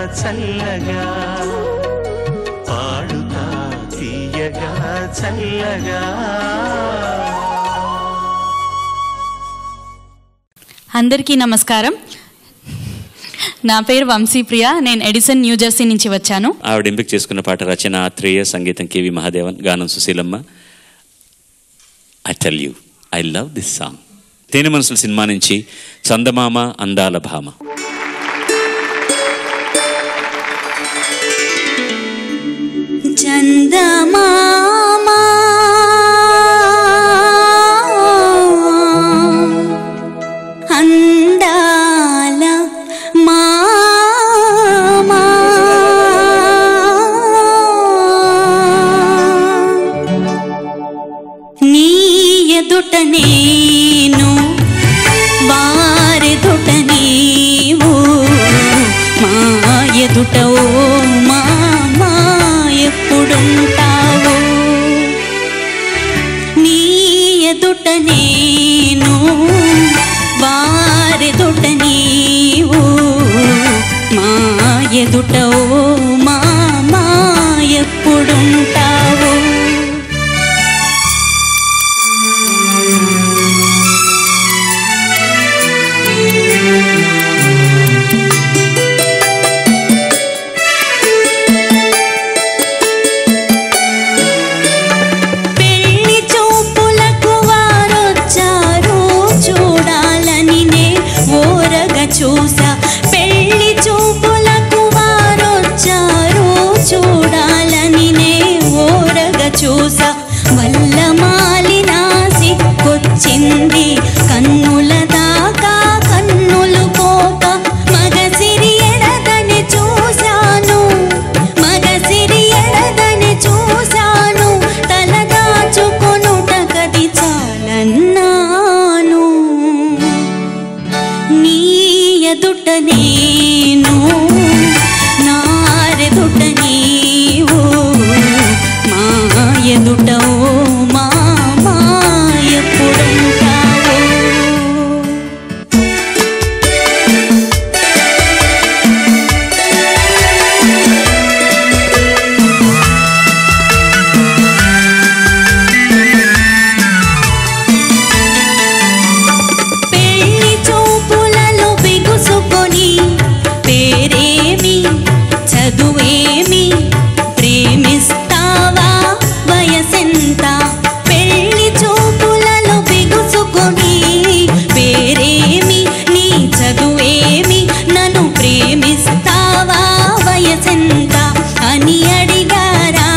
చల్లగా పాడుతా తీయగా చల్లగా అందరికీ నమస్కారం నా పేరు వంశీప్రియ నేను ఎడిసన్ న్యూ జెర్సీ నుంచి వచ్చాను ఆవిడ ఎంపిక చేసుకున్న పాట రచన ఆత్రేయ సంగీతం కేవి మహాదేవన్ గానం Susheelamma I tell you I love this song తేనె మనసుల సినిమా నుంచి చందమామ అందాల భామ చందమామా అందాల మామా నీ ఎదుట నేను వారెదుట నీవు మా ఎదుట ఓ మామా ఎప్పుడుంటావు నీ ఎదుట నేను వారెదుట నీవు మా ఎదుట ఓ మామా ఎప్పుడుంటావు పెళ్లి చూపులకు వారొచ్చారు చూడాలని నే ఓరగా చూసా పెళ్లి చూపులకు వారొచ్చారు చూడాలని నే ఓరగా చూసా వల్ల మాలిన సిక్కొచ్చింది కన్నుల దాకా కన్నులు పోక మగసిరి ఎడదని చూశాను మగసిరి ఎడదని చూశాను తలదాచుకొనుట కది చాలన్నాను నీ ఎదుట నేను నారెదుట నీవు మా ఎదుట ఓ మామా ఎప్పుడుంటావు పెళ్లి చూపులలో బిగుసుకొని పేరేమి చదువేమి ప్రేమిస్తావా వయసెంత పెళ్లి చూపులలో బిగుసుకొని పేరేమి నీ చదువేమి నన్ను ప్రేమిస్తావా వయసెంత అని అడిగారా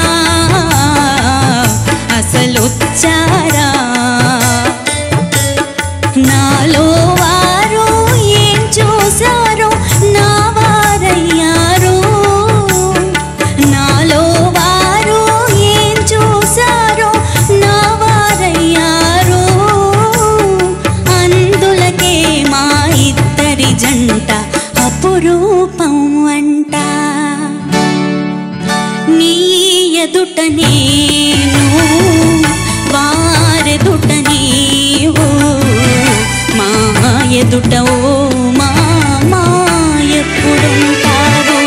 అసలొచ్చారా నాలో వారు ఏం చూశారో నా వారయ్యారు నాలో వారు ఏం చూశారో నా వారయ్యారు అందులకే మా ఇద్దరి జంట అపురూపం అంట నీ ఎదుట నేను వారెదుట నీవు మా ఎదుట ఓ మామా ఎప్పుడుంటావు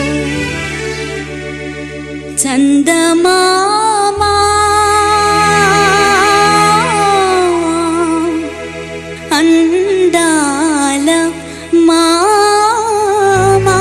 చందమామా అందాల మామా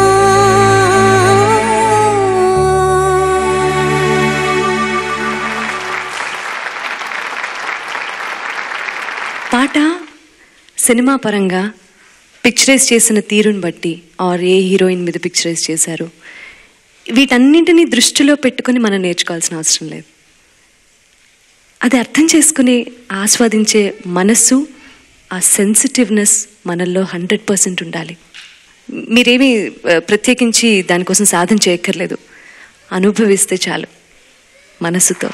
పాట సినిమా పరంగా పిక్చరైజ్ చేసిన తీరుని బట్టి ఆర్ ఏ హీరోయిన్ మీద పిక్చరైజ్ చేశారు వీటన్నింటినీ దృష్టిలో పెట్టుకొని మనం నేర్చుకోవాల్సిన అవసరం లేదు అది అర్థం చేసుకుని ఆస్వాదించే మనస్సు ఆ సెన్సిటివ్నెస్ మనల్లో హండ్రెడ్ పర్సెంట్ ఉండాలి మీరేమీ ఆ, ప్రత్యేకించి దానికోసం సాధన చేయక్కర్లేదు అనుభవిస్తే చాలు మనసుతో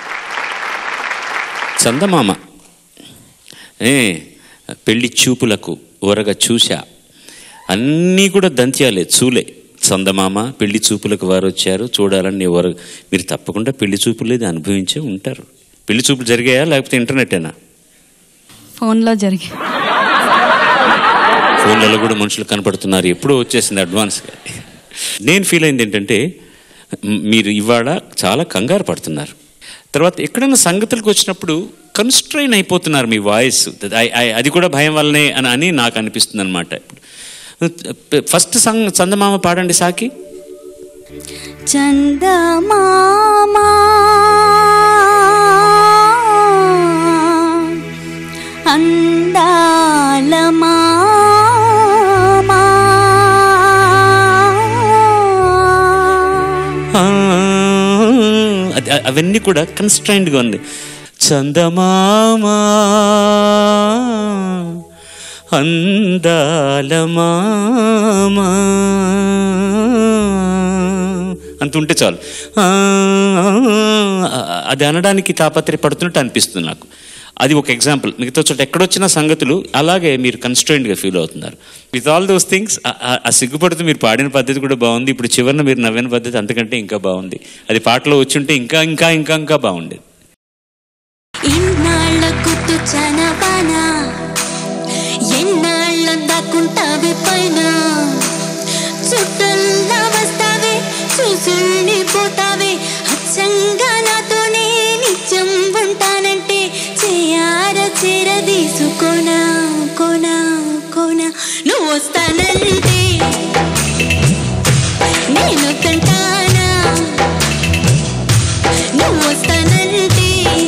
చందమామ ఏ పెళ్లి చూపులకు ఊరగా చూశా అన్నీ కూడా దంత్యాలే చూలే చందమామ పెళ్లి చూపులకు వారు వచ్చారు చూడాలని ఎవరు మీరు తప్పకుండా పెళ్లి చూపులు ఇది అనుభవించే ఉంటారు పెళ్లి చూపులు జరిగాయా లేకపోతే ఇంటర్నెట్టేనా ఫోన్లో జరిగి ఫోన్లలో కూడా మనుషులు కనపడుతున్నారు ఎప్పుడో వచ్చేసింది అడ్వాన్స్గా నేను ఫీల్ అయింది ఏంటంటే మ్, మీరు ఇవాళ చాలా కంగారు పడుతున్నారు తర్వాత ఎక్కడైనా సంగతులకు వచ్చినప్పుడు కన్స్ట్రైన్ అయిపోతున్నారు మీ వాయిస్ ఐ- ఐ- అది కూడా భయం వల్లనే అని అని నాకు అనిపిస్తుంది అనమాట ఫస్ట్ సంగ్ చందమామ పాడండి సాకి చందమామా అందాల మామా ఆ, అది అ- అవన్నీ కూడా కన్స్ట్రైన్డ్గా ఉంది చందమామా అందాల మామా అంత ఉంటే చాలు ఆ, అది అనడానికి తాపత్రయపడుతున్నట్టు అనిపిస్తుంది నాకు అది ఒక ఎగ్జాంపుల్ మిగతా చోట ఎక్కడొచ్చిన సంగతులు అలాగే మీరు కన్స్ట్రైన్డ్గా ఫీల్ అవుతున్నారు విత్ ఆల్ దోస్ థింగ్స్ ఆ సిగ్గుపడుతూ మీరు పాడిన పద్ధతి కూడా బాగుంది ఇప్పుడు చివరిన మీరు నవ్విన పద్ధతి అంతకంటే ఇంకా బాగుంది అది పాటలో వచ్చుంటే ఇంకా ఇంకా ఇంకా ఇంకా బాగుండేది ఇన్నాళ్ళ గుర్తు చనవన ఎన్నాళ్ళ దాక్కుంటావి పైన చుట్టల్లా వస్తావే చూసుల్ని పోతావే అచ్చంగా నాతోనే నిత్యం ఉంటానంటే చేయార చేరదీసుకోనా కోనా కోనా నువ్వు వస్తానంటే నేను కంటానా నువ్వు వస్తానంటే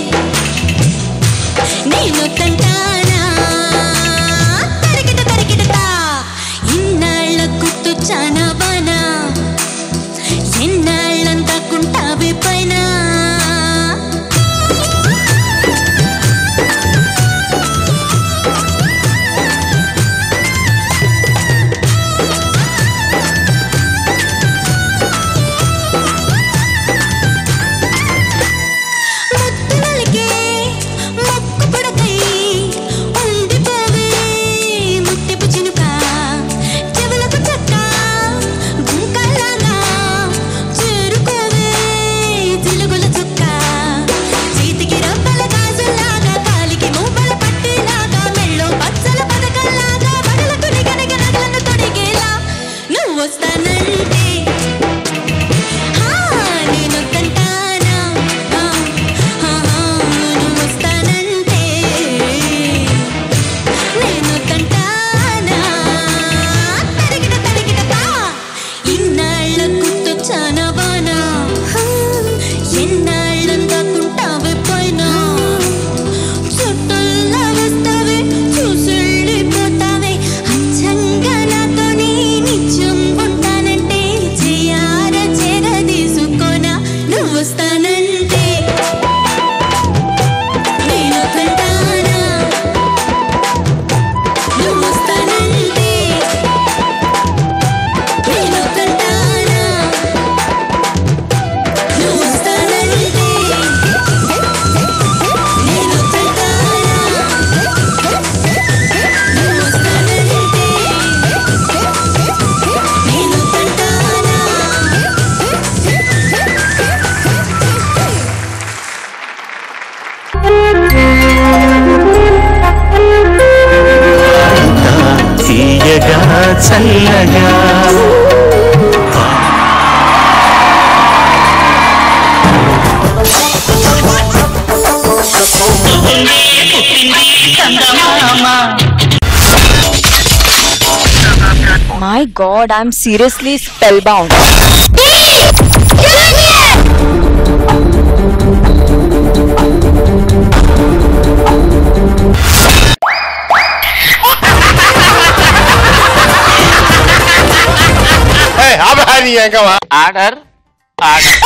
నేను కంటానా తరికిట తరికిట ఇన్నాళ్ళ గుర్తు చానవనా ఎన్నాళ్ళంతా కుంటావి పైన ముత్తులకే మొక్కు పుడకై ఉండిపోవే ముత్తిపు చినుక చెవులకు చక్క గుంకలాగా చేరుకోవే జిలుగుల చుక్క చేతికి రబ్బల గాజులాగా కాలికి మూపల పట్టిలాగా మెళ్ళో పచ్చల పథకంలాగా బడలకు నిగనిగ నగలను తొడిగేలా నువ్వు వస్తానంటే హా నేను కంటానా హా హా నువ్వు వస్తానంటే నేను కంటానా తరిగిట తరిగిట తా ఇన్నాళ్ళ గుర్తొచ్చానవానా ఎన్నాళ్ళంతా కుంటావే పైన చుట్టల్లా వస్తావే చూసెళ్ళిపోతావే అచ్చంగా నాతోనే నిత్యం ఉంటానంటే చేయార చేర తీసుకోనా నువ్వు వస్తానంటే నేను కంటానా నువ్వు వస్తానంటే నేను కంటానా నువ్వు వస్తానంటే నేను కంటానా నువ్వు వస్తానంటే నేను కంటానా తీయగా చల్లగా My god, I'm seriously spellbound. Order order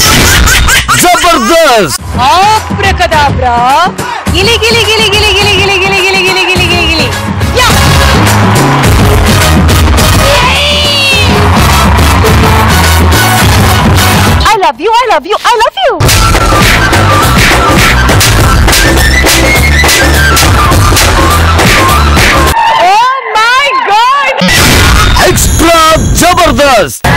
Abracadabra! Gili gili gili gili gili gili gili gili gili gili gili gili. Yeah! I love you, I love you, I love you! Oh my god! Extra Jabardasth